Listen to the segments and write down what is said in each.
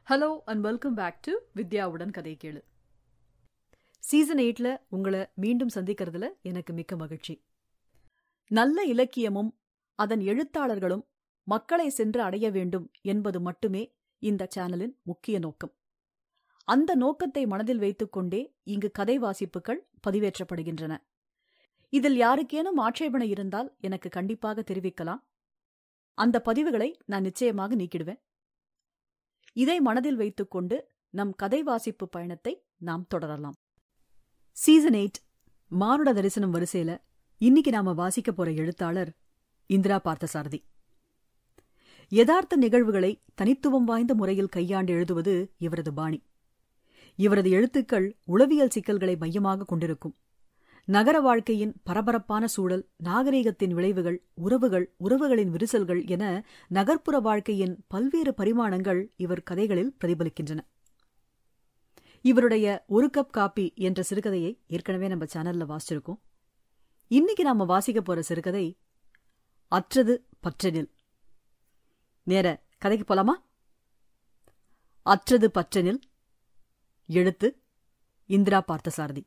Hello and welcome back to வித்யாவுடன் கதை கேளு சீசன் எயிட்ல உங்களை மீண்டும் சந்திக்கிறதுல எனக்கு மிக்க மகிழ்ச்சி நல்ல இலக்கியமும் அதன் எழுத்தாளர்களும் மக்களை சென்று அடைய வேண்டும் என்பது மட்டுமே இந்த சேனலின் முக்கிய நோக்கம் அந்த நோக்கத்தை மனதில் வைத்துக்கொண்டே இங்கு கதை வாசிப்புகள் பதிவேற்றப்படுகின்றன இதில் யாருக்கேனும் ஆட்சேபனை இருந்தால் எனக்கு கண்டிப்பாக தெரிவிக்கலாம் அந்த பதிவுகளை நான் நிச்சயமாக நீக்கிடுவேன் இதை மனதில் வைத்துக்கொண்டு நம் கதை வாசிப்பு பயணத்தை நாம் தொடரலாம் சீசன் எயிட் மானுட தரிசனம் வரிசையில இன்னைக்கு நாம வாசிக்க போற எழுத்தாளர் இந்திரா பார்த்தசாரதி யதார்த்த நிகழ்வுகளை தனித்துவம் வாய்ந்த முறையில் கையாண்டு எழுதுவது இவரது பாணி இவரது எழுத்துக்கள் உளவியல் சிக்கல்களை மையமாக கொண்டிருக்கும் நகர வாழ்க்கையின் பரபரப்பான சூழல் நாகரீகத்தின் விளைவுகள் உறவுகள் உறவுகளின் விரிசல்கள் என நகர்ப்புற வாழ்க்கையின் பல்வேறு பரிமாணங்கள் இவர் கதைகளில் பிரதிபலிக்கின்றன இவருடைய ஒரு கப் காப்பி என்ற சிறுகதையை ஏற்கனவே நம்ம சேனல்ல வாசிச்சிருக்கோம் இன்னைக்கு நாம வாசிக்க போற சிறுகதை அற்றது பற்றனில் நேர கதைக்கு போலாமா அற்றது பற்றனில் எழுத்து இந்திரா பார்த்தசாரதி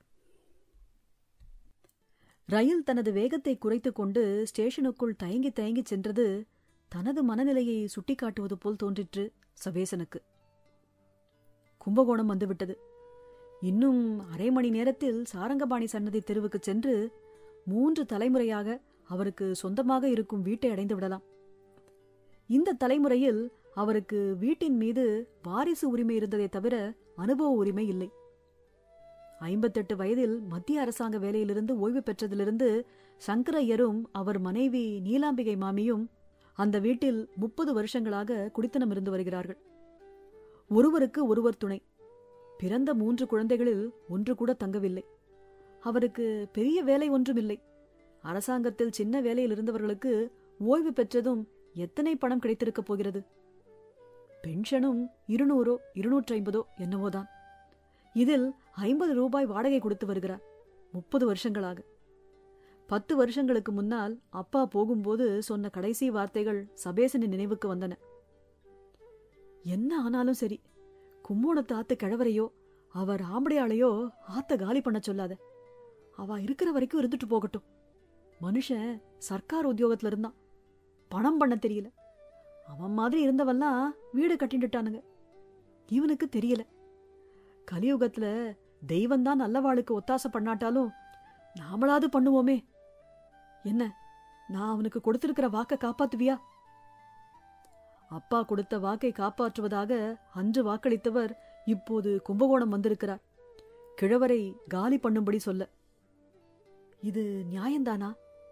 ரயில் தனது வேகத்தை குறைத்துக் கொண்டு ஸ்டேஷனுக்குள் தயங்கி தயங்கி சென்றது தனது மனநிலையை சுட்டிக்காட்டுவது போல் தோன்றிற்று சபேசனுக்கு கும்பகோணம் வந்துவிட்டது இன்னும் அரை மணி நேரத்தில் சாரங்கபாணி சன்னதி தெருவுக்கு சென்று மூன்று தலைமுறையாக அவருக்கு சொந்தமாக இருக்கும் வீட்டை அடைந்து விடலாம் இந்த தலைமுறையில் அவருக்கு வீட்டின் மீது வாரிசு உரிமை இருந்ததை தவிர அனுபவ உரிமை இல்லை ஐம்பத்தெட்டு வயதில் மத்திய அரசாங்க வேலையிலிருந்து ஓய்வு பெற்றதிலிருந்து சங்கரையரும் அவர் மனைவி நீலாம்பிகை மாமியும் அந்த வீட்டில் முப்பது வருஷங்களாக குடித்தனம் இருந்து வருகிறார்கள் ஒருவருக்கு ஒருவர் துணை பிறந்த மூன்று குழந்தைகளில் ஒன்று கூட தங்கவில்லை அவருக்கு பெரிய வேலை ஒன்றுமில்லை அரசாங்கத்தில் சின்ன வேலையில் இருந்தவர்களுக்கு ஓய்வு பெற்றதும் எத்தனை பணம் கிடைத்திருக்கப் போகிறது பென்ஷனும் இருநூறோ இருநூற்றி ஐம்பதோ என்னவோதான் இதில் ஐம்பது ரூபாய் வாடகை கொடுத்து வருகிறார் முப்பது வருஷங்களாக பத்து வருஷங்களுக்கு முன்னால் அப்பா போகும்போது சொன்ன கடைசி வார்த்தைகள் சபேசனின் நினைவுக்கு வந்தன என்ன ஆனாலும் சரி கும்போணத்து ஆத்து கிழவரையோ அவர் ஆம்படையாளையோ ஆத்த காலி பண்ண சொல்லாத அவ இருக்கிற வரைக்கும் இருந்துட்டு போகட்டும் மனுஷன் சர்க்கார் உத்தியோகத்துல இருந்தான் பணம் பண்ண தெரியல அவன் மாதிரி இருந்தவெல்லாம் வீடு கட்டிட்டுட்டானுங்க இவனுக்கு தெரியல கலியுகத்துல தெய்வம்தான் நல்லவாளுக்கு ஒத்தாசை பண்ணாட்டாலும் நாமளாவது பண்ணுவோமே என்ன நான் அவனுக்கு கொடுத்திருக்கிற வாக்க காப்பாத்துவியா அப்பா கொடுத்த வாக்கை காப்பாற்றுவதாக அன்று வாக்களித்தவர் இப்போது கும்பகோணம் வந்திருக்கிறார் கிழவரை காலி பண்ணும்படி சொல்ல இது நியாயந்தானா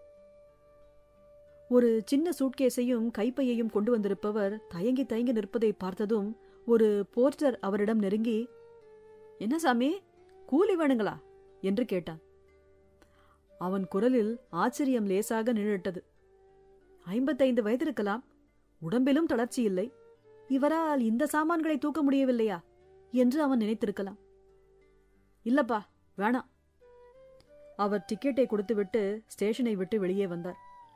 ஒரு சின்ன சூட்கேஸையும் கைப்பையையும் கொண்டு வந்திருப்பவர் தயங்கி தயங்கி நிற்பதை பார்த்ததும் ஒரு போர்ட்டர் அவரிடம் நெருங்கி என்ன சாமி கூலி வேணுங்களா என்று கேட்டான் அவன் குரலில் ஆச்சரியம் லேசாக நிழட்டது ஐம்பத்தைந்து வயதிருக்கலாம் உடம்பிலும் தளர்ச்சி இல்லை இவரால் இந்த சாமான்களை தூக்க முடியவில்லையா என்று அவன் நினைத்திருக்கலாம் இல்லப்பா வேணாம் அவர் டிக்கெட்டை கொடுத்துவிட்டு ஸ்டேஷனை விட்டு வெளியே வந்தார்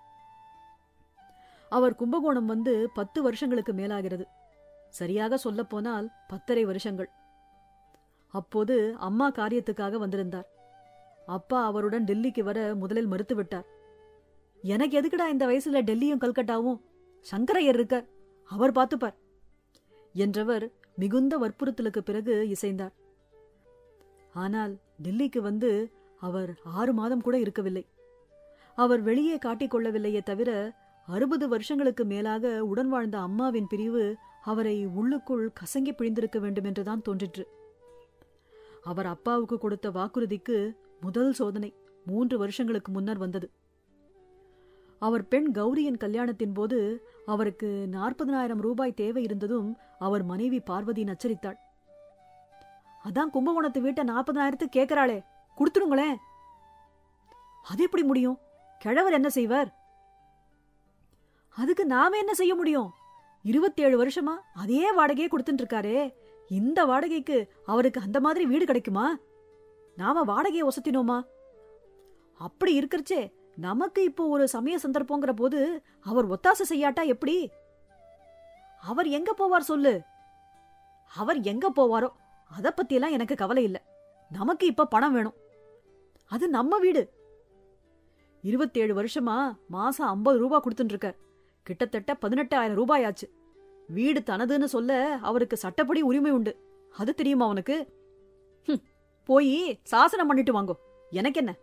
அவர் கும்பகோணம் வந்து பத்து வருஷங்களுக்கு மேலாகிறது சரியாக சொல்லப்போனால் பத்தரை வருஷங்கள் அப்போது அம்மா காரியத்துக்காக வந்திருந்தார் அப்பா அவருடன் டெல்லிக்கு வர முதலில் மறுத்துவிட்டார் எனக்கு எதுக்குடா இந்த வயசுல டெல்லியும் கல்கட்டாவும் சங்கரையர் இருக்கார் அவர் பார்த்துப்பார் என்றவர் மிகுந்த வற்புறுத்தலுக்கு பிறகு இசைந்தார் ஆனால் டெல்லிக்கு வந்து அவர் ஆறு மாதம் கூட இருக்கவில்லை அவர் வெளியே காட்டிக்கொள்ளவில்லையே தவிர அறுபது வருஷங்களுக்கு மேலாக உடன் வாழ்ந்த அம்மாவின் பிரிவு அவரை உள்ளுக்குள் கசங்கி பிழிந்திருக்க வேண்டும் என்றுதான் தோன்றிற்று அவர் அப்பாவுக்கு கொடுத்த வாக்குறுதிக்கு முதல் சோதனை மூன்று வருஷங்களுக்கு முன்னர் வந்தது அவர் பெண் கௌரியின் கல்யாணத்தின் போது அவருக்கு நாற்பதனாயிரம் ரூபாய் தேவை இருந்ததும் அவர் மனைவி பார்வதி நச்சரித்தாள் அதான் கும்பகோணத்து வீட்டை நாற்பதனாயிரத்துக்கு கேட்கிறாளே கொடுத்துருங்களேன் அது எப்படி முடியும் கிழவர் என்ன செய்வார் அதுக்கு நாம என்ன செய்ய முடியும் இருபத்தேழு வருஷமா அதே வாடகையே கொடுத்துட்டு இருக்காரே இந்த வாடகைக்கு அவருக்கு அந்த மாதிரி வீடு கிடைக்குமா நாம வாடகையை ஒசத்தினோமா அப்படி இருக்கிறச்சே நமக்கு இப்போ ஒரு சமய சந்தர்ப்பங்கிற போது அவர் ஒத்தாசை செய்யாட்டா எப்படி அவர் எங்க போவார் சொல்லு அவர் எங்க போவாரோ அத பத்தியெல்லாம் எனக்கு கவலை இல்ல நமக்கு இப்ப பணம் வேணும் அது நம்ம வீடு இருபத்தேழு வருஷமா மாசம் ஐம்பது ரூபாய் கொடுத்துட்டு இருக்கார் கிட்டத்தட்ட பதினெட்டாயிரம் ரூபாய் ஆச்சு வீடு தனதுன்னு சொல்ல அவருக்கு சட்டப்படி உரிமை உண்டு அது தெரியுமா அவனுக்கு ஹும், போய் சாசனம் பண்ணிட்டு வாங்கோ எனக்கு என்ன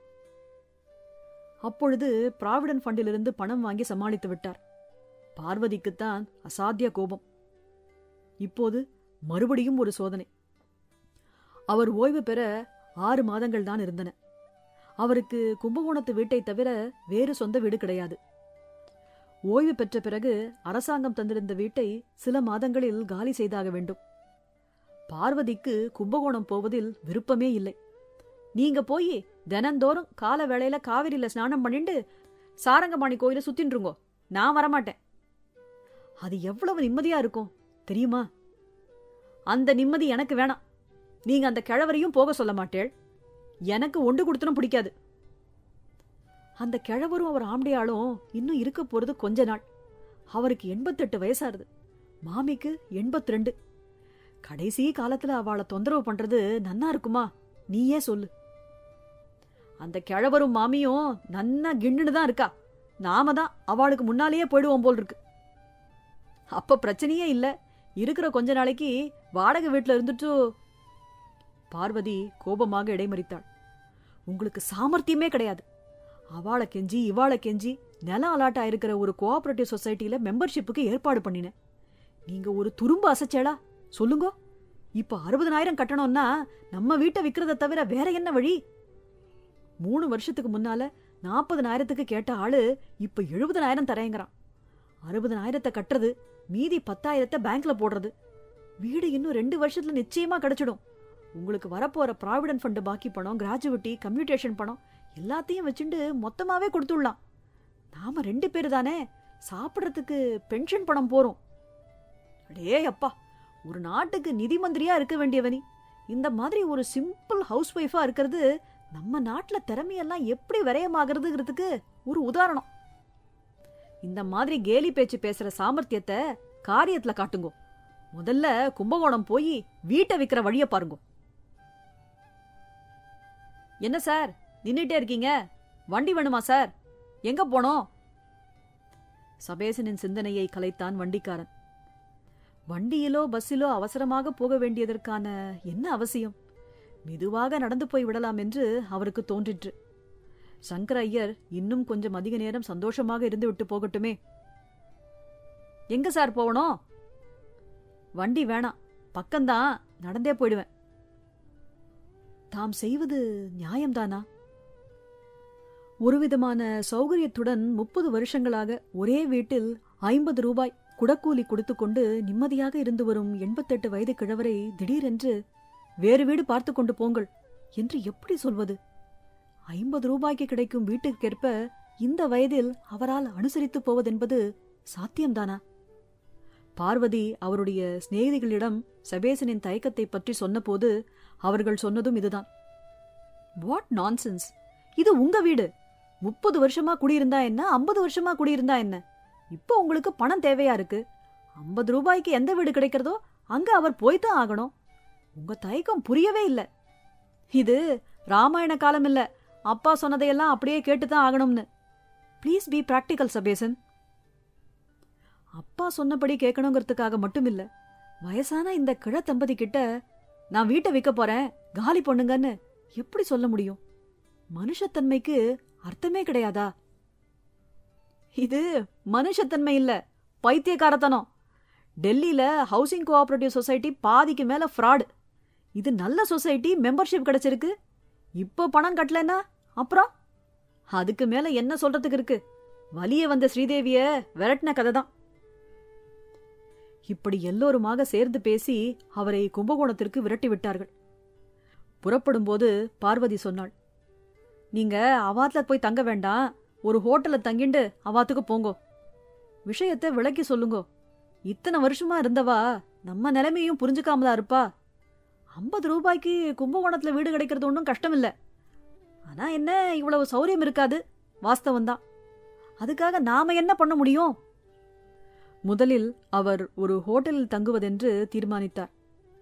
அப்பொழுது ப்ராவிடன்ட் ஃபண்டிலிருந்து பணம் வாங்கி சமாளித்து விட்டார் பார்வதிக்குத்தான் அசாத்திய கோபம் இப்போது மறுபடியும் ஒரு சோதனை அவர் ஓய்வு பெற ஆறு மாதங்கள் தான் இருந்தன அவருக்கு கும்பகோணத்து வீட்டை தவிர வேறு சொந்த வீடு கிடையாது ஓய்வு பெற்ற பிறகு அரசாங்கம் தந்திருந்த வீட்டை சில மாதங்களில் காலி செய்தாக வேண்டும் பார்வதிக்கு கும்பகோணம் போவதில் விருப்பமே இல்லை நீங்க போய் தினந்தோறும் கால வேளையில காவிரியில ஸ்நானம் பண்ணிட்டு சாரங்கபாணி கோயில சுத்தின்றுங்கோ நான் வரமாட்டேன் அது எவ்வளவு நிம்மதியா இருக்கும் தெரியுமா அந்த நிம்மதி எனக்கு வேணாம் நீங்க அந்த கிழவரையும் போக சொல்ல மாட்டேள் எனக்கு ஒண்டு கொடுத்தனும் பிடிக்காது அந்த கிழவரும் அவர் ஆம்படியாளும் இன்னும் இருக்க போறது கொஞ்ச நாள் அவருக்கு எண்பத்தெட்டு வயசாருது மாமிக்கு எண்பத்தி ரெண்டு கடைசி காலத்துல அவளை தொந்தரவு பண்றது நன்னா இருக்குமா நீயே சொல்லு அந்த கிழவரும் மாமியும் நன்னா கிண்ணுன்னு தான் இருக்கா நாம தான் அவளுக்கு முன்னாலேயே போயிடுவோம் போல் இருக்கு அப்ப பிரச்சனையே இல்ல இருக்கிற கொஞ்ச நாளைக்கு வாடகை வீட்டுல இருந்துட்டு பார்வதி கோபமாக இடைமறித்தாள் உங்களுக்கு சாமர்த்தியமே கிடையாது அவாளை கெஞ்சி இவாளை கெஞ்சி நில அலாட்டா இருக்கிற ஒரு கோஆபரேட்டிவ் சொசைட்டில மெம்பர்ஷிப்புக்கு ஏற்பாடு பண்ணினேன் நீங்க ஒரு துரும்பு அசைச்சேளா சொல்லுங்க இப்ப அறுபதனாயிரம் கட்டணும்னா நம்ம வீட்டை விக்கிறத தவிர வேற என்ன வழி மூணு வருஷத்துக்கு முன்னால நாற்பதனாயிரத்துக்கு கேட்ட ஆளு இப்ப எழுபதனாயிரம் தரேங்கிறான் அறுபதனாயிரத்தை கட்டுறது மீதி பத்தாயிரத்தை பேங்க்ல போடுறது வீடு இன்னும் ரெண்டு வருஷத்துல நிச்சயமா கிடைச்சிடும் உங்களுக்கு வரப்போற ப்ராவிடன்ட் ஃபண்டு பாக்கி பணம் கிராஜுவிட்டி கம்யூட்டேஷன் பணம் எல்லாத்தையும் வச்சுண்டு மொத்தமாவே கொடுத்துடலாம் நாம ரெண்டு பேரு தானே சாப்பிடுறதுக்கு பென்ஷன் பணம் போறோம் அடே அப்பா ஒரு நாட்டுக்கு நிதி மந்திரியா இருக்க வேண்டியவனி இந்த மாதிரி ஒரு சிம்பிள் ஹவுஸ் ஒய்ஃபா இருக்கிறது நம்ம நாட்டுல திறமையெல்லாம் எப்படி விரயமாகிறதுங்கிறதுக்கு ஒரு உதாரணம் இந்த மாதிரி கேலி பேச்சு பேசுற சாமர்த்தியத்தை காரியத்துல காட்டுங்கோ முதல்ல கும்பகோணம் போய் வீட்டை விக்கிற வழிய பாருங்க என்ன சார் நின்னுட்டே இருக்கீங்க வண்டி வேணுமா சார் எங்க போனோம் சபேசனின் சிந்தனையை கலைத்தான் வண்டிக்காரன் வண்டியிலோ பஸ்ஸிலோ அவசரமாக போக வேண்டியதற்கான என்ன அவசியம் மெதுவாக நடந்து போய் விடலாம் என்று அவருக்கு தோன்றிற்று சங்கர ஐயர் இன்னும் கொஞ்சம் அதிக நேரம் சந்தோஷமாக இருந்து விட்டு போகட்டுமே எங்க சார் போகணும் வண்டி வேணாம் பக்கம்தான் நடந்தே போயிடுவேன் தாம் செய்வது நியாயம்தானா ஒருவிதமான சௌகரியத்துடன் முப்பது வருஷங்களாக ஒரே வீட்டில் ஐம்பது ரூபாய் குடக்கூலி கொடுத்துக்கொண்டு நிம்மதியாக இருந்து வரும் எண்பத்தெட்டு வயது கிழவரை திடீரென்று வேறு வீடு பார்த்து கொண்டு போங்கள் என்று எப்படி சொல்வது ஐம்பது ரூபாய்க்கு கிடைக்கும் வீட்டுக்கேற்ப இந்த வயதில் அவரால் அனுசரித்து போவதென்பது சாத்தியம்தானா பார்வதி அவருடைய சிநேகிதிகளிடம் சபேசனின் தயக்கத்தை பற்றி சொன்னபோது அவர்கள் சொன்னதும் இதுதான் வாட் நான்சென்ஸ் இது உங்க வீடு முப்பது வருஷமா குடியிருந்தா என்ன ஐம்பது வருஷமா குடியிருந்தா என்ன இப்போ உங்களுக்கு பணம் தேவையா இருக்கு ஐம்பது ரூபாய்க்கு எந்த வீடு கிடைக்கிறதோ அங்க அவர் போய்தான் ஆகணும் உங்க தயக்கம் புரியவே இல்ல இது ராமாயண காலம் இல்ல அப்பா சொன்னதையெல்லாம் அப்படியே கேட்டுதான் ஆகணும்னு ப்ளீஸ் பி பிராக்டிக்கல் சபேசன் அப்பா சொன்னபடி கேட்கணுங்கிறதுக்காக மட்டும் இல்ல வயசான இந்த கிழ தம்பதி கிட்ட நான் வீட்டை விற்க போறேன் காலி பொண்ணுங்கன்னு எப்படி சொல்ல முடியும் மனுஷத்தன்மைக்கு அர்த்தமே கிடையாதா இது மனுஷத்தன்மை இல்ல பைத்தியக்காரத்தனம் டெல்லியில ஹவுசிங் கோஆபரேட்டிவ் சொசைட்டி பாதிக்கு மேல ஃப்ராடு இது நல்ல சொசைட்டி மெம்பர்ஷிப் கிடைச்சிருக்கு இப்போ பணம் கட்டலன்னா அப்புறம் அதுக்கு மேல என்ன சொல்றதுக்கு இருக்கு வலிய வந்த ஸ்ரீதேவிய விரட்டின கதை தான் இப்படி எல்லோருமாக சேர்ந்து பேசி அவரை கும்பகோணத்திற்கு விரட்டி விட்டார்கள் புறப்படும்போது பார்வதி சொன்னாள் நீங்க அவாத்துல போய் தங்க வேண்டாம் ஒரு ஹோட்டல்ல தங்கிண்டு அவாத்துக்கு போங்கோ விஷயத்தை விளக்கி சொல்லுங்கோ இத்தனை வருஷமா இருந்தவா நம்ம நிலைமையும் புரிஞ்சுக்காம தான் இருப்பா ஐம்பது ரூபாய்க்கு கும்பகோணத்துல வீடு கிடைக்கிறது ஒன்றும் கஷ்டம் இல்ல ஆனா என்ன இவ்வளவு சௌரியம் இருக்காது வாஸ்தவம் தான் அதுக்காக நாம என்ன பண்ண முடியும் முதலில் அவர் ஒரு ஹோட்டலில் தங்குவதென்று தீர்மானித்தார்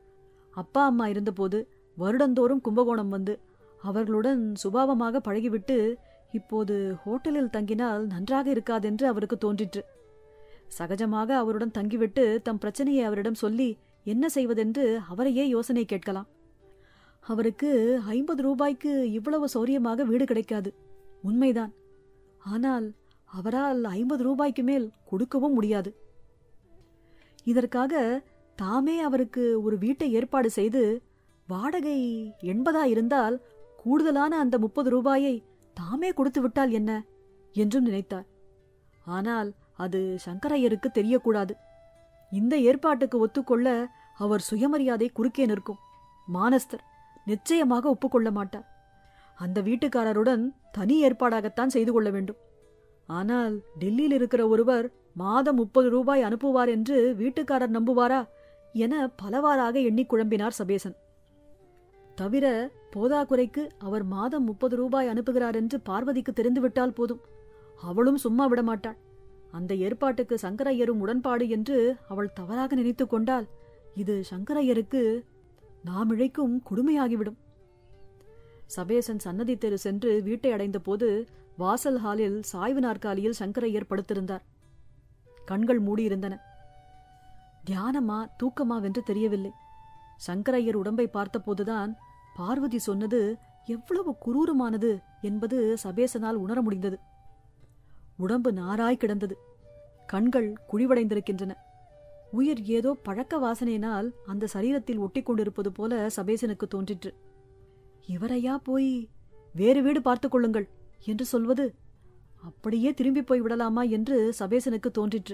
அப்பா அம்மா இருந்தபோது வருடந்தோறும் கும்பகோணம் வந்து அவர்களுடன் சுபாவமாக பழகிவிட்டு இப்போது ஹோட்டலில் தங்கினால் நன்றாக இருக்காதென்று அவருக்கு தோன்றிற்று சகஜமாக அவருடன் தங்கிவிட்டு தம் பிரச்சனையை அவரிடம் சொல்லி என்ன செய்வதென்று அவரையே யோசனை கேட்கலாம் அவருக்கு ஐம்பது ரூபாய்க்கு இவ்வளவு சௌரியமாக வீடு கிடைக்காது உண்மைதான் ஆனால் அவரால் ஐம்பது ரூபாய்க்கு மேல் கொடுக்கவும் முடியாது இதற்காக தாமே அவருக்கு ஒரு வீட்டை ஏற்பாடு செய்து வாடகை எண்பதா இருந்தால் கூடுதலான அந்த முப்பது ரூபாயை தாமே கொடுத்து விட்டால் என்ன என்றும் நினைத்தார் ஆனால் அது சங்கரையருக்கு தெரியக்கூடாது இந்த ஏற்பாட்டுக்கு ஒத்துக்கொள்ள அவர் சுயமரியாதை குறுக்கே நிற்கும் மானஸ்தர் நிச்சயமாக ஒப்புக்கொள்ள மாட்டார் அந்த வீட்டுக்காரருடன் தனி ஏற்பாடாகத்தான் செய்து கொள்ள வேண்டும் ஆனால் டெல்லியில் இருக்கிற ஒருவர் மாதம் முப்பது ரூபாய் அனுப்புவார் என்று வீட்டுக்காரர் நம்புவாரா என பலவாறாக எண்ணி குழம்பினார் சபேசன் தவிர போதாக்குறைக்கு அவர் மாதம் முப்பது ரூபாய் அனுப்புகிறார் என்று பார்வதிக்கு தெரிந்துவிட்டால் போதும் அவளும் சும்மா விடமாட்டாள் அந்த ஏற்பாட்டுக்கு சங்கரையரும் உடன்பாடு என்று அவள் தவறாக நினைத்து கொண்டால் இது சங்கரையருக்கு நாம் இழைக்கும் கொடுமையாகிவிடும் சபேசன் சன்னதி தெரு சென்று வீட்டை அடைந்தபோது வாசல் ஹாலில் சாய்வு நாற்காலியில் சங்கரையர் படுத்திருந்தார் கண்கள் மூடியிருந்தன தியானமா தூக்கமா வென்று தெரியவில்லை சங்கரையர் உடம்பை பார்த்தபோதுதான் பார்வதி சொன்னது எவ்வளவு குரூரமானது என்பது சபேசனால் உணர முடிந்தது உடம்பு நாராய் கிடந்தது கண்கள் குழிவடைந்திருக்கின்றன உயிர் ஏதோ பழக்க வாசனையினால் அந்த சரீரத்தில் ஒட்டி கொண்டிருப்பது போல சபேசனுக்கு தோன்றிற்று இவரையா போய் வேறு வீடு பார்த்துக் கொள்ளுங்கள் என்று சொல்வது அப்படியே திரும்பி போய் விடலாமா என்று சபேசனுக்கு தோன்றிற்று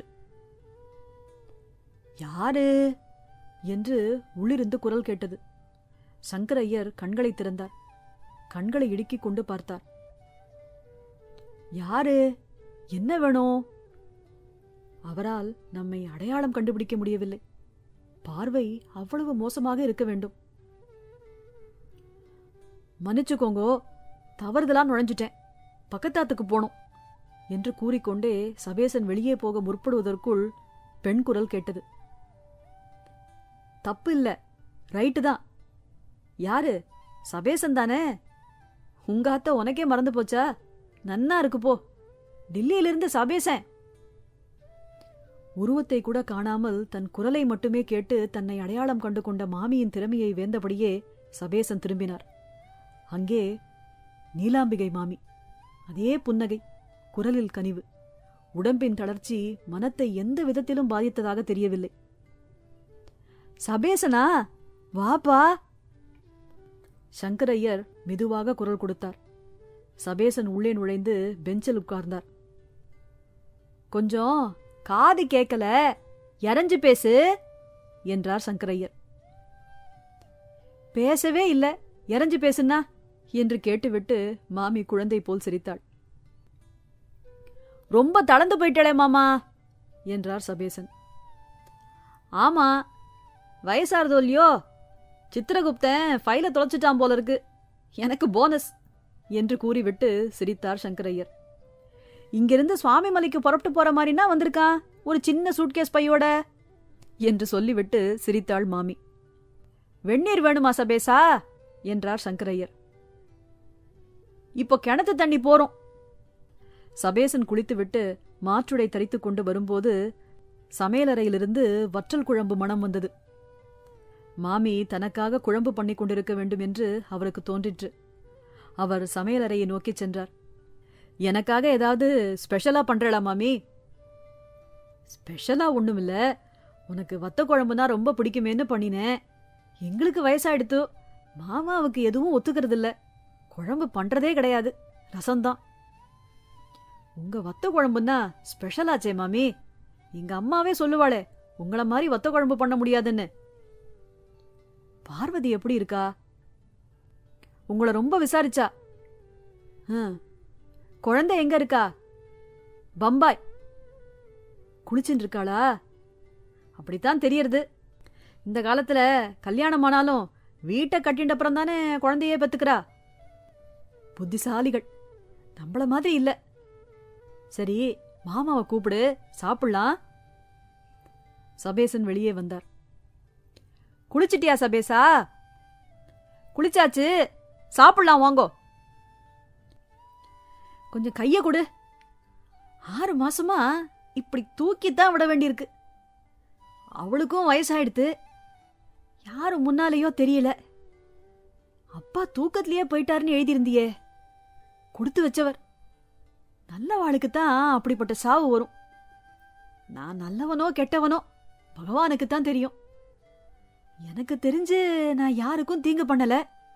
யாரு என்று உள்ளிருந்து குரல் கேட்டது சங்கரையர் கண்களை திறந்தார் கண்களை இடுக்கிக் கொண்டு பார்த்தார் யாரு என்ன வேணும் அவரால் நம்மை அடையாளம் கண்டுபிடிக்க முடியவில்லை பார்வை அவ்வளவு மோசமாக இருக்க வேண்டும் மன்னிச்சுக்கோங்கோ தவறுதலா நுழைஞ்சிட்டேன் பக்கத்தாத்துக்கு போனோம் என்று கூறிக்கொண்டே சபேசன் வெளியே போக முற்படுவதற்குள் பெண் குரல் கேட்டது தப்பு இல்ல ரைட்டு தான் யாரு சபேசன் தானே உங்க அத்தை உனக்கே மறந்து போச்சா நன்னா இருக்கு போ டில்லியிலிருந்து சபேசன் உருவத்தை கூட காணாமல் தன் குரலை மட்டுமே கேட்டு தன்னை அடையாளம் கண்டு கொண்ட மாமியின் திறமையை வேந்தபடியே சபேசன் திரும்பினார் அங்கே நீலாம்பிகை மாமி அதே புன்னகை குரலில் கனிவு உடம்பின் தளர்ச்சி மனத்தை எந்த விதத்திலும் பாதித்ததாக தெரியவில்லை சபேசனா வாப்பா சங்கரையர் மெதுவாக குரல் கொடுத்தார் சபேசன் உள்ளே நுழைந்து பெஞ்சில் உட்கார்ந்தார் கொஞ்சம் காது கேட்கல இறஞ்சு பேசு என்றார் சங்கரையர் பேசவே இல்ல இறஞ்சு பேசுனா என்று கேட்டுவிட்டு மாமி குழந்தை போல் சிரித்தாள் ரொம்ப தளர்ந்து போயிட்டளே மாமா என்றார் சபேசன் ஆமா வயசாறுதோ இல்லையோ சித்திரகுப்தன் ஃபைல தொலைச்சிட்டான் போல இருக்கு எனக்கு போனஸ் என்று கூறிவிட்டு சிரித்தார் சங்கரையர் இங்கிருந்து சுவாமிமலைக்கு புறப்பட்டு போற மாதிரினா வந்திருக்கான் ஒரு சின்ன சூட்கேஸ் பையோட என்று சொல்லிவிட்டு சிரித்தாள் மாமி வெந்நீர் வேணுமா சபேசா என்றார் சங்கரையர் இப்போ கிணத்து தண்ணி போறோம் சபேசன் குளித்துவிட்டு மாற்றுடை தரித்துக் கொண்டு வரும்போது சமையலறையிலிருந்து வற்றல் குழம்பு மனம் வந்தது மாமி தனக்காக குழம்பு பண்ணி கொண்டிருக்க வேண்டும் என்று அவருக்கு தோன்றிற்று அவர் சமையலறையை நோக்கிச் சென்றார் எனக்காக ஏதாவது ஸ்பெஷலா பண்றளா மாமி ஸ்பெஷலா ஒண்ணுமில்ல உனக்கு வத்த குழம்புனா ரொம்ப பிடிக்குமேன்னு பண்ணினேன் எங்களுக்கு வயசாயிடுத்து மாமாவுக்கு எதுவும் ஒத்துக்கிறதில்ல குழம்பு பண்றதே கிடையாது ரசம்தான் உங்க வத்த குழம்புன்னா ஸ்பெஷலாச்சே மாமி எங்க அம்மாவே சொல்லுவாளே உங்கள மாதிரி வத்த குழம்பு பண்ண முடியாதுன்னு பார்வதி எப்படி இருக்கா உங்கள ரொம்ப விசாரிச்சா ஹம். குழந்தை எங்க இருக்கா பம்பாய் குளிச்சுட்டு இருக்காளா அப்படித்தான் தெரியறது இந்த காலத்துல கல்யாணம் ஆனாலும் வீட்டை கட்டின்ற அப்புறம் தானே குழந்தையே பெத்துக்கிறா புத்திசாலிகள் நம்மள மாதிரி இல்ல சரி மாமாவை கூப்பிடு சாப்பிடலாம் சபேசன் வெளியே வந்தார் குளிச்சிட்டியா சபேசா குளிச்சாச்சு சாப்பிடலாம் வாங்கோ கொஞ்சம் கைய கொடு ஆறு மாசமா இப்படி தூக்கித்தான் விட வேண்டியிருக்கு அவளுக்கும் வயசாயிடுத்து யாரு முன்னாலேயோ தெரியல அப்பா தூக்கத்திலேயே போயிட்டாருன்னு எழுதியிருந்தியே கொடுத்து வச்சவர் நல்லவாளுக்கு தான் அப்படிப்பட்ட சாவு வரும் நான் நல்லவனோ கெட்டவனோ பகவானுக்கு தான் தெரியும் எனக்கு தெரிஞ்சு நான் யாருக்கும் தீங்கு பண்ணல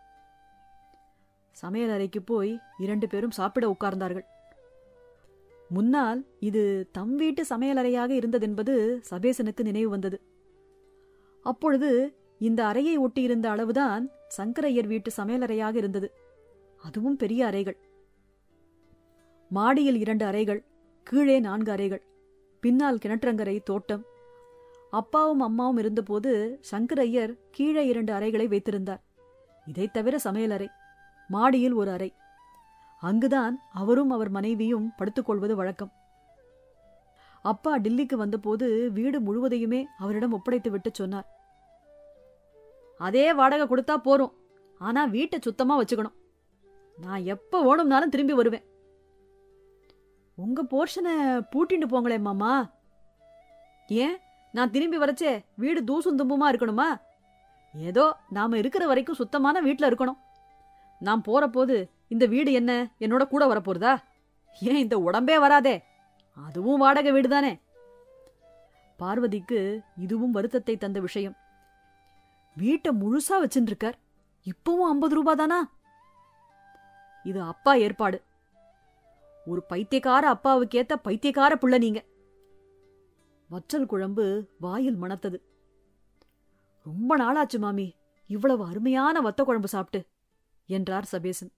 சமையல் அறைக்கு போய் இரண்டு பேரும் சாப்பிட உட்கார்ந்தார்கள் முன்னால் இது தம் வீட்டு சமையலறையாக இருந்ததென்பது சபேசனுக்கு நினைவு வந்தது அப்பொழுது இந்த அறையை ஒட்டியிருந்த அளவுதான் சங்கரையர் வீட்டு சமையலறையாக இருந்தது அதுவும் பெரிய அறைகள் மாடியில் இரண்டு அறைகள் கீழே நான்கு அறைகள் பின்னால் கிணற்றங்கரை தோட்டம் அப்பாவும் அம்மாவும் இருந்தபோது சங்கரையர் கீழே இரண்டு அறைகளை வைத்திருந்தார் இதைத் தவிர சமையலறை மாடியில் ஒரு அறை அங்குதான் அவரும் அவர் மனைவியும் படுத்துக்கொள்வது வழக்கம் அப்பா டில்லிக்கு வந்தபோது வீடு முழுவதையுமே அவரிடம் ஒப்படைத்து விட்டு சொன்னார் அதே வாடகை கொடுத்தா போறோம் ஆனா வீட்டை சுத்தமா வச்சுக்கணும் நான் எப்ப ஓணும்னாலும் திரும்பி வருவேன் உங்க போர்ஷனை பூட்டிட்டு போங்களே மாமா ஏன் நான் திரும்பி வரச்சே வீடு தூசும் தும்புமா இருக்கணுமா ஏதோ நாம இருக்கிற வரைக்கும் சுத்தமான வீட்ல இருக்கணும் நான் போற போது இந்த வீடு என்ன என்னோட கூட வரப்போறதா ஏன் இந்த உடம்பே வராதே அதுவும் வாடகை வீடு தானே பார்வதிக்கு இதுவும் வருத்தத்தை தந்த விஷயம் வீட்டை முழுசா வச்சுட்டு இருக்கார் இப்பவும் ஐம்பது ரூபாய் தானா இது அப்பா ஏற்பாடு ஒரு பைத்தியக்கார அப்பாவுக்கு ஏத்த பைத்தியக்கார புள்ள நீங்க வற்றல் குழம்பு வாயில் மணத்தது ரொம்ப நாளாச்சு மாமி இவ்வளவு அருமையான வத்த குழம்பு சாப்பிட்டு என்றார் சபேசன்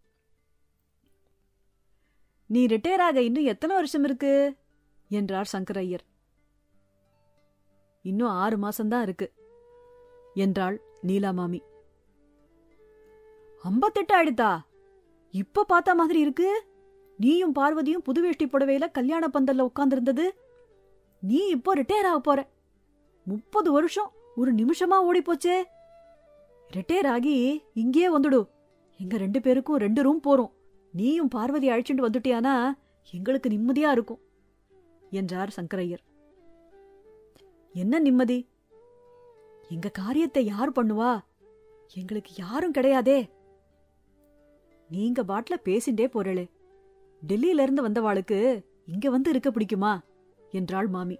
நீ ரிட்டையர் ஆக இன்னும் எத்தனை வருஷம் இருக்கு என்றார் சங்கரையர் இன்னும் ஆறு மாசம்தான் இருக்கு என்றாள் நீலா மாமி ஐம்பத்தெட்டு ஆயிடுதா இப்ப பார்த்த மாதிரி இருக்கு நீயும் பார்வதியும் புது வேஷ்டி புடவையில கல்யாண பந்தல்ல உட்கார்ந்திருந்தது நீ இப்போ ரிட்டையர் ஆக போற முப்பது வருஷம் ஒரு நிமிஷமா ஓடி போச்சே ரிட்டையர் ஆகி இங்கே வந்துடு எங்க ரெண்டு பேருக்கும் ரெண்டு ரூம் போறோம் நீயும் பார்வதி அழைச்சிட்டு வந்துட்டியானா எங்களுக்கு நிம்மதியா இருக்கும் என்றார் சங்கரையர் என்ன நிம்மதி எங்க காரியத்தை யார் பண்ணுவா எங்களுக்கு யாரும் கிடையாதே நீங்க பாட்ல பேசிண்டே போறளே டெல்லியில இருந்து வந்தவாளுக்கு இங்க வந்து இருக்க பிடிக்குமா என்றாள் மாமி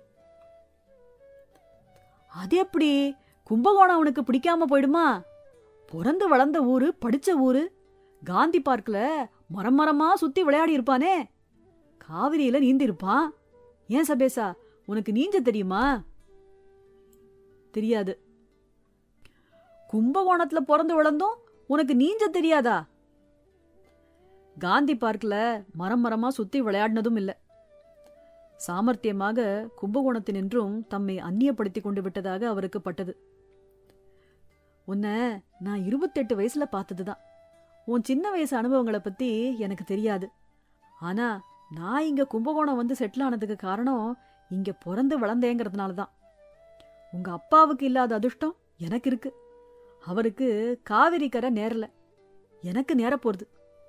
அது எப்படி கும்பகோணம் அவனுக்கு பிடிக்காம போயிடுமா பிறந்து வளர்ந்த ஊரு படிச்ச ஊரு காந்தி பார்க்ல மரம் மரமா சுத்தி விளையாடி இருப்பானே காவிரியில நீந்தி இருப்பான் ஏன் சபேசா உனக்கு நீஞ்ச தெரியுமா தெரியாது கும்பகோணத்துல பிறந்து வளர்ந்தோம் உனக்கு நீஞ்ச தெரியாதா காந்தி பார்க்ல மரம் மரமா சுத்தி விளையாடினதும் இல்ல சாமர்த்தியமாக கும்பகோணத்தினின்றும் தம்மை அந்நியப்படுத்திக் கொண்டு விட்டதாக அவருக்கு பட்டது உன்னை நான் இருபத்தெட்டு வயசுல பார்த்ததுதான் உன் சின்ன வயசு அனுபவங்களை பத்தி எனக்கு தெரியாது ஆனா நான் இங்க கும்பகோணம் வந்து செட்டில் ஆனதுக்கு காரணம் இங்க பிறந்து வளர்ந்தேங்கிறதுனால தான் உங்க அப்பாவுக்கு இல்லாத அதிர்ஷ்டம் எனக்கு இருக்கு அவருக்கு காவிரி கரை நேரல எனக்கு நேர போறது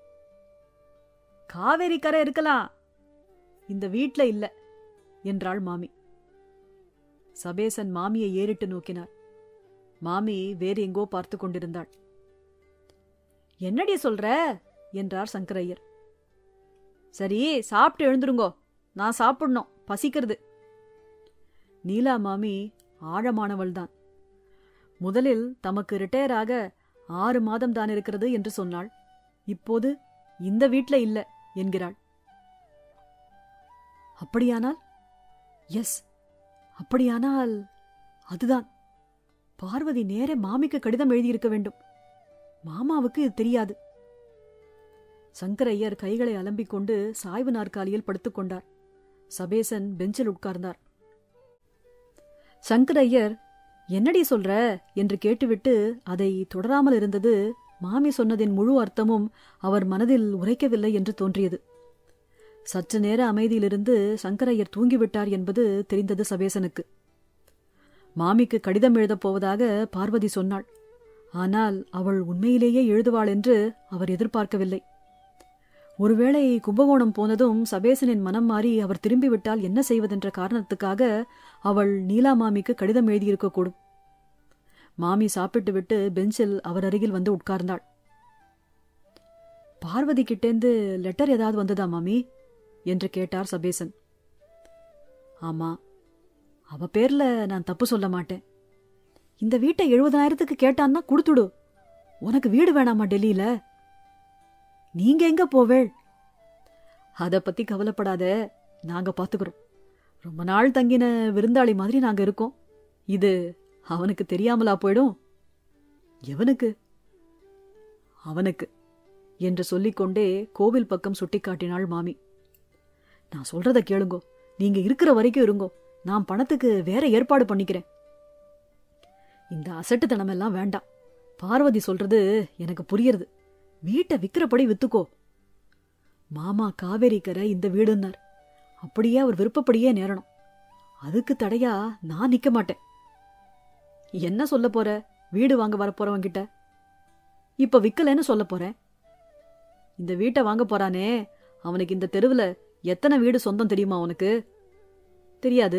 காவேரி கரை இருக்கலாம் இந்த வீட்ல இல்ல என்றாள் மாமி சபேசன் மாமியை ஏறிட்டு நோக்கினார் மாமி வேறு எங்கோ பார்த்து கொண்டிருந்தாள் என்னடி சொல்ற என்றார் சங்கரையர் சரி சாப்பிட்டு எழுந்துருங்கோ நான் சாப்பிடணும் பசிக்கிறது நீலா மாமி ஆழமானவள்தான் முதலில் தமக்கு ரிட்டையர் ஆக ஆறு மாதம் தான் இருக்கிறது என்று சொன்னாள் இப்போது இந்த வீட்ல இல்ல என்கிறாள் அப்படியானால் எஸ் அப்படியானால் அதுதான் பார்வதி நேரே மாமிக்கு கடிதம் எழுதியிருக்க வேண்டும் மாமாவுக்கு இது தெரியாது சங்கரையர் கைகளை அலம்பிக் கொண்டு சாய்வு நாற்காலியில் படுத்துக் கொண்டார் சபேசன் பெஞ்சில் உட்கார்ந்தார் சங்கரையர் என்னடி சொல்ற என்று கேட்டுவிட்டு அதை தொடராமல் இருந்தது மாமி சொன்னதின் முழு அர்த்தமும் அவர் மனதில் உரைக்கவில்லை என்று தோன்றியது சற்று நேர அமைதியிலிருந்து சங்கரையர் தூங்கிவிட்டார் என்பது தெரிந்தது சபேசனுக்கு மாமிக்கு கடிதம் எழுதப் போவதாக பார்வதி சொன்னாள் ஆனால் அவள் உண்மையிலேயே எழுதுவாள் என்று அவர் எதிர்பார்க்கவில்லை ஒருவேளை கும்பகோணம் போனதும் சபேசனின் மனம் மாறி அவர் திரும்பிவிட்டால் என்ன செய்வதென்ற காரணத்துக்காக அவள் நீலா மாமிக்கு கடிதம் எழுதியிருக்கக்கூடும் மாமி சாப்பிட்டு விட்டு பெஞ்சில் அவர் அருகில் வந்து உட்கார்ந்தாள் பார்வதி கிட்டேந்து லெட்டர் ஏதாவது வந்ததா மாமி என்று கேட்டார் சபேசன் ஆமா அவ பேர்ல நான் தப்பு சொல்ல மாட்டேன் இந்த வீட்டை எழுபதாயிரத்துக்கு கேட்டான்னா கொடுத்துடு உனக்கு வீடு வேணாமா டெல்லியில நீங்க எங்க போவேள் அத பத்தி கவலைப்படாத நாங்க பாத்துக்கிறோம் ரொம்ப நாள் தங்கின விருந்தாளி மாதிரி நாங்க இருக்கோம் இது அவனுக்கு தெரியாமலா போயிடும் எவனுக்கு அவனுக்கு என்று சொல்லிக்கொண்டே கோவில் பக்கம் சுட்டிக்காட்டினாள் மாமி நான் சொல்றத கேளுங்கோ நீங்க இருக்கிற வரைக்கும் இருங்கோ நான் பணத்துக்கு வேற ஏற்பாடு பண்ணிக்கிறேன் இந்த அசட்டுத்தனமெல்லாம் வேண்டாம் பார்வதி சொல்றது எனக்கு புரியுறது வீட்டை விக்கிறபடி வித்துக்கோ மாமா காவேரிக்கரை இந்த வீடுன்னார் அப்படியே அவர் விருப்பப்படியே நேரணும் அதுக்கு தடையா நான் நிக்க மாட்டேன் என்ன சொல்ல போற வீடு வாங்க வரப்போறவங்கிட்ட இப்ப விக்கலைன்னு சொல்ல போறேன் இந்த வீட்டை வாங்க போறானே அவனுக்கு இந்த தெருவுல எத்தனை வீடு சொந்தம் தெரியுமா அவனுக்கு தெரியாது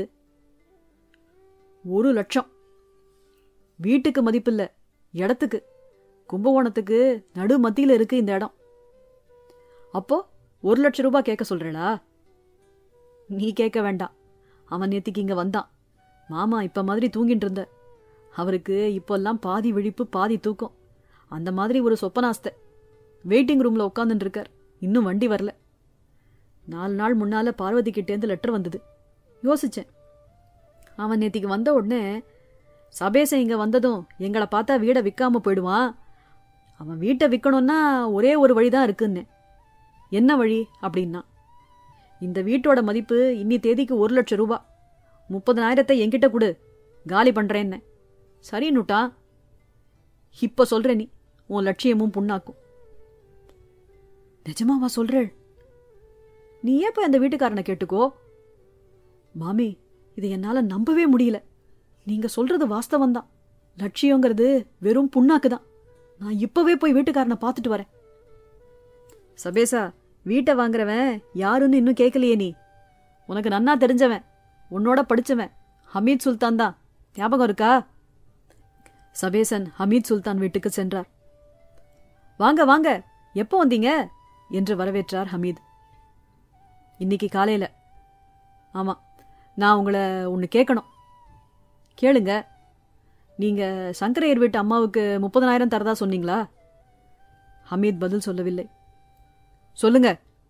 ஒரு லட்சம் வீட்டுக்கு மதிப்பில்ல இடத்துக்கு கும்பகோணத்துக்கு நடு மத்தியில இருக்கு இந்த இடம் அப்போ ஒரு லட்சம் ரூபாய் கேட்க சொல்றேளா நீ கேட்க வேண்டாம் அவன் நேத்திக்கு இங்க வந்தான் மாமா இப்ப மாதிரி தூங்கிட்டு இருந்த அவருக்கு இப்போல்லாம் பாதி விழிப்பு பாதி தூக்கம் அந்த மாதிரி ஒரு சொப்பனாஸ்தை வெயிட்டிங் ரூம்ல உட்காந்துட்டு இருக்கார் இன்னும் வண்டி வரல நாலு நாள் முன்னால பார்வதி கிட்டேருந்து லெட்டர் வந்தது யோசிச்சேன் அவன் நேத்திக்கு வந்த உடனே சபேசன் இங்க வந்ததும் எங்களை பார்த்தா வீடை விற்காம போயிடுவான் அவன் வீட்டை விற்கணும்னா ஒரே ஒரு வழிதான் இருக்குன்னு என்ன வழி அப்படின்னா இந்த வீட்டோட மதிப்பு இன்னி தேதிக்கு ஒரு லட்சம் ரூபா முப்பதனாயிரத்தை என்கிட்ட கொடு காலி பண்றேன்னு சரி நுட்டா இப்ப சொல்ற நீ உன் லட்சியமும் புண்ணாக்கும் நிஜமாவா சொல்றேள் நீ ஏன் போய் அந்த வீட்டுக்காரனை கேட்டுக்கோ மாமி இதை என்னால நம்பவே முடியல நீங்க சொல்றது வாஸ்தவம்தான் லட்சியங்கிறது வெறும் புண்ணாக்கு தான் நான் இப்பவே போய் வீட்டுக்காரனை பார்த்துட்டு வரேன் சபேசா வீட்டை வாங்குறவன் யாருன்னு இன்னும் கேட்கலையே நீ உனக்கு நன்னா தெரிஞ்சவன் உன்னோட படிச்சவன் ஹமீத் சுல்தான் தான் ஞாபகம் இருக்கா சபேசன் ஹமீத் சுல்தான் வீட்டுக்கு சென்றார் வாங்க வாங்க எப்போ வந்தீங்க என்று வரவேற்றார் ஹமீத் இன்னைக்கு காலையில ஆமா நான் உங்களை ஒன்று கேட்கணும் கேளுங்க நீங்க சங்கரையர் வீட்டு அம்மாவுக்கு முப்பதனாயிரம் தரதா சொன்னீங்களா ஹமீத் பதில் சொல்லவில்லை சொல்லுங்க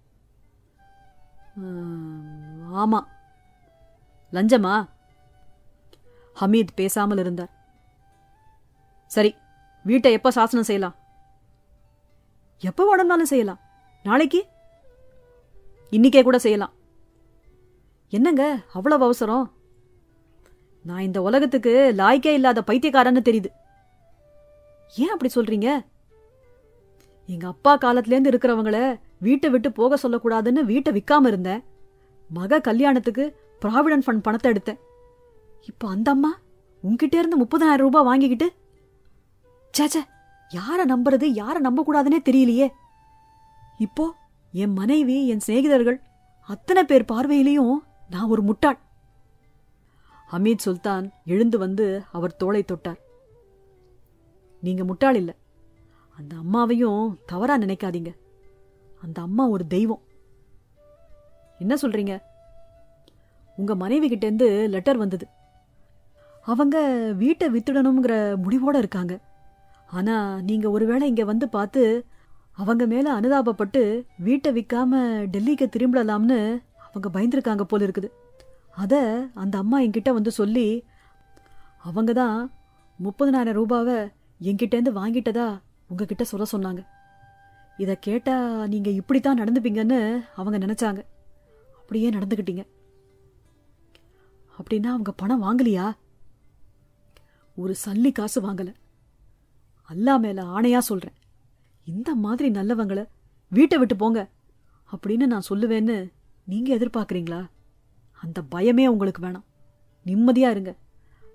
"ஆம், ஆமா லஞ்சமா ஹமீத் பேசாமல் இருந்தார் சரி வீட்டை எப்ப சாசனம் செய்யலாம் எப்போ வேணும்னாலும் செய்யலாம் நாளைக்கு இன்னிக்கே கூட செய்யலாம் என்னங்க அவ்வளவு அவசரம் நான் இந்த உலகத்துக்கு லாய்க்கே இல்லாத பைத்தியக்காரன்னு தெரியுது ஏன் அப்படி சொல்றீங்க எங்க அப்பா காலத்துலேருந்து இருக்கிறவங்கள வீட்டை விட்டு போக சொல்லக்கூடாதுன்னு வீட்டை விற்காம இருந்தேன் மக கல்யாணத்துக்கு ப்ராவிடன்ட் ஃபண்ட் பணத்தை எடுத்தேன் இப்போ அந்த அம்மா உன்கிட்ட இருந்து முப்பதாயிரம் ரூபாய் வாங்கிக்கிட்டு சேச்சே யார நம்புறது யார நம்ப கூடாதுன்னே தெரியலையே இப்போ என் மனைவி என் சிநேகிதர்கள் அத்தனை பேர் பார்வையிலையும் நான் ஒரு முட்டாள் ஹமீத் சுல்தான் எழுந்து வந்து அவர் தோளை தொட்டார் நீங்க முட்டாள் இல்ல அந்த அம்மாவையும் தவறா நினைக்காதீங்க அந்த அம்மா ஒரு தெய்வம் என்ன சொல்றீங்க உங்க மனைவி கிட்ட இருந்து லெட்டர் வந்தது அவங்க வீட்டை வித்துடணுங்கிற முடிவோட இருக்காங்க ஆனா நீங்க ஒருவேளை இங்க வந்து பார்த்து அவங்க மேல அனுதாபப்பட்டு வீட்டை விற்காம டெல்லிக்கு திரும்பிடலாம்னு அவங்க பயந்துருக்காங்க போல இருக்குது அத அந்த அம்மா என்கிட்ட வந்து சொல்லி அவங்க தான் முப்பதனாயிரம் ரூபாவை என்கிட்டேருந்து வாங்கிட்டதா உங்ககிட்ட சொல்ல சொன்னாங்க இதை கேட்டா நீங்க இப்படித்தான் நடந்துப்பீங்கன்னு அவங்க நினைச்சாங்க அப்படியே நடந்துக்கிட்டீங்க அப்படின்னா அவங்க பணம் வாங்கலையா ஒரு சல்லி காசு வாங்கல அல்லா மேல ஆணையா சொல்றேன் இந்த மாதிரி நல்லவங்கள வீட்டை விட்டு போங்க அப்படின்னு நான் சொல்லுவேன்னு நீங்க எதிர்பார்க்கறீங்களா அந்த பயமே உங்களுக்கு வேணாம் நிம்மதியா இருங்க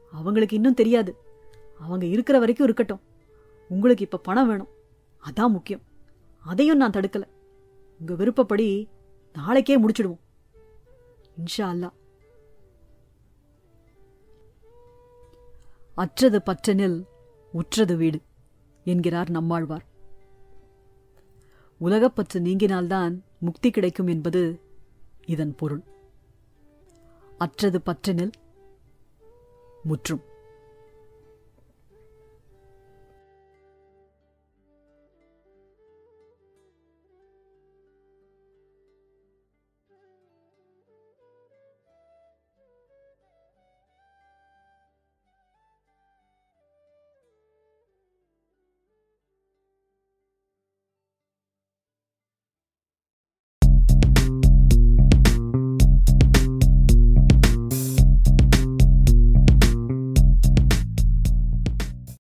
அவங்களுக்கு இன்னும் தெரியாது அவங்க இருக்கிற வரைக்கும் இருக்கட்டும் உங்களுக்கு இப்ப பணம் வேணும் அதான் முக்கியம் அதையும் நான் தடுக்கல உங்க விருப்பப்படி நாளைக்கே முடிச்சிடுவோம் இன்ஷா அல்லாஹ் அற்றது பற்றனில் உற்றது வீடு என்கிறார் நம்மாழ்வார் உலகப்பற்று நீங்கினால்தான் முக்தி கிடைக்கும் என்பது இதன் பொருள் அற்றது பற்றனில் முற்றும்